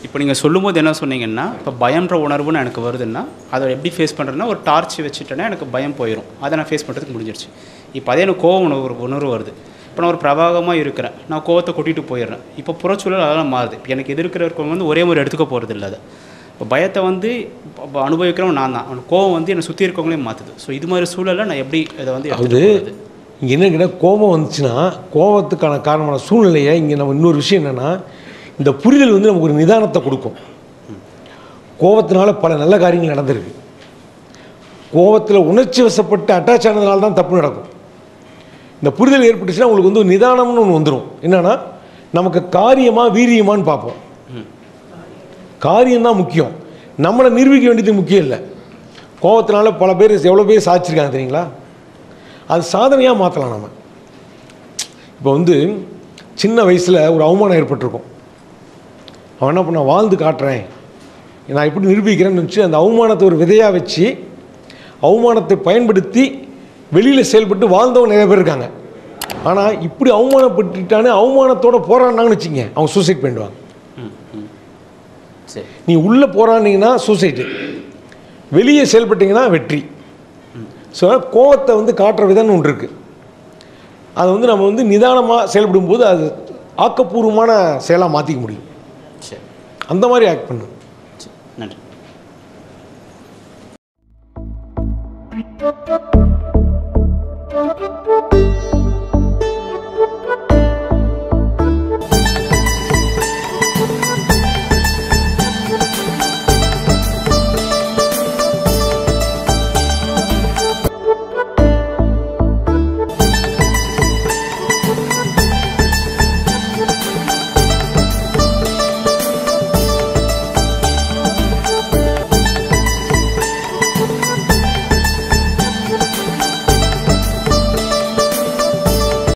இப்போ நீங்கள் சொல்லும்போது என்ன சொன்னீங்கன்னா இப்போ பயம்ன்ற உணர்வுன்னு எனக்கு வருதுன்னா அதை எப்படி ஃபேஸ் பண்ணுறேன்னா ஒரு டார்ச் வச்சுட்டேன்னா எனக்கு பயம் போயிடும் அதை நான் ஃபேஸ் பண்ணுறதுக்கு முடிஞ்சிருச்சு இப்போ அதே எனக்கு கோவம் உணர்வு ஒரு உணர்வு வருது இப்போ நான் ஒரு பிரபாகமாக இருக்கிறேன் நான் கோவத்தை கொட்டிட்டு போயிடுறேன் இப்போ புறச்சூழல் அதெல்லாம் மாறுது இப்போ எனக்கு எதிர்க்கிறவங்க வந்து ஒரே மாதிரி எடுத்துக்க போகிறது இல்லை அதை இப்போ பயத்தை வந்து இப்போ அனுபவிக்கிறவன் நான் தான் அவனுக்கு கோவம் வந்து என்னை சுற்றி இருக்கவங்களையும் மாற்றுது ஸோ இது மாதிரி சூழலை நான் எப்படி இதை வந்து அது எடுத்துட்டு போறது? இங்கே என்ன கேட்டால் கோபம் வந்துச்சுன்னா கோபத்துக்கான காரணமான சூழ்நிலையை இங்கே நம்ம இன்னொரு விஷயம் என்னென்னா இந்த புரிதல் வந்து நமக்கு ஒரு நிதானத்தை கொடுக்கும் கோபத்தினால பல நல்ல காரியங்கள் நடந்திருக்கு கோபத்தில் உணர்ச்சி வசப்பட்டு அட்டாச் ஆனதுனால தான் தப்பு நடக்கும் இந்த புரிதல் ஏற்பட்டுச்சுன்னா உங்களுக்கு வந்து ஒரு நிதானம்னு ஒன்று வந்துடும் என்னன்னா நமக்கு காரியமா வீரியமான்னு பார்ப்போம் காரியம்தான் முக்கியம் நம்மளை நிரூபிக்க வேண்டியது முக்கியம் இல்லை கோபத்தினால பல பேர் எவ்வளோ பேர் சாதிச்சிருக்காங்க தெரியுங்களா அது சாதனையாக மாற்றலாம் நம்ம இப்போ வந்து சின்ன வயசில் ஒரு அவமானம் ஏற்பட்டிருக்கும் அவன் என்ன பண்ண வாழ்ந்து காட்டுறேன் நான் எப்படி நிரூபிக்கிறேன்னு நினச்சி அந்த அவமானத்தை ஒரு விதையாக வச்சு அவமானத்தை பயன்படுத்தி வெளியில் செயல்பட்டு வாழ்ந்தவங்க நிறைய பேர் இருக்காங்க ஆனால் இப்படி அவமானப்பட்டுட்டானே அவமானத்தோட போராடினாங்கன்னு வச்சுங்க அவங்க சூசைட் பண்ணிடுவாங்க ம் ம் சரி நீ உள்ளே போராடினீங்கன்னா சூசைட்டு வெளியே செயல்பட்டீங்கன்னா வெற்றி ஸோ கோவத்தை வந்து காட்டுற விதம்னு ஒன்று இருக்குது அதை வந்து நம்ம வந்து நிதானமாக செயல்படும் போது அது ஆக்கப்பூர்வமான செயலாக மாற்றிக்க முடியும் சரி அந்த மாதிரி ஆக்ட் பண்ணு சரி நன்றி Thank you.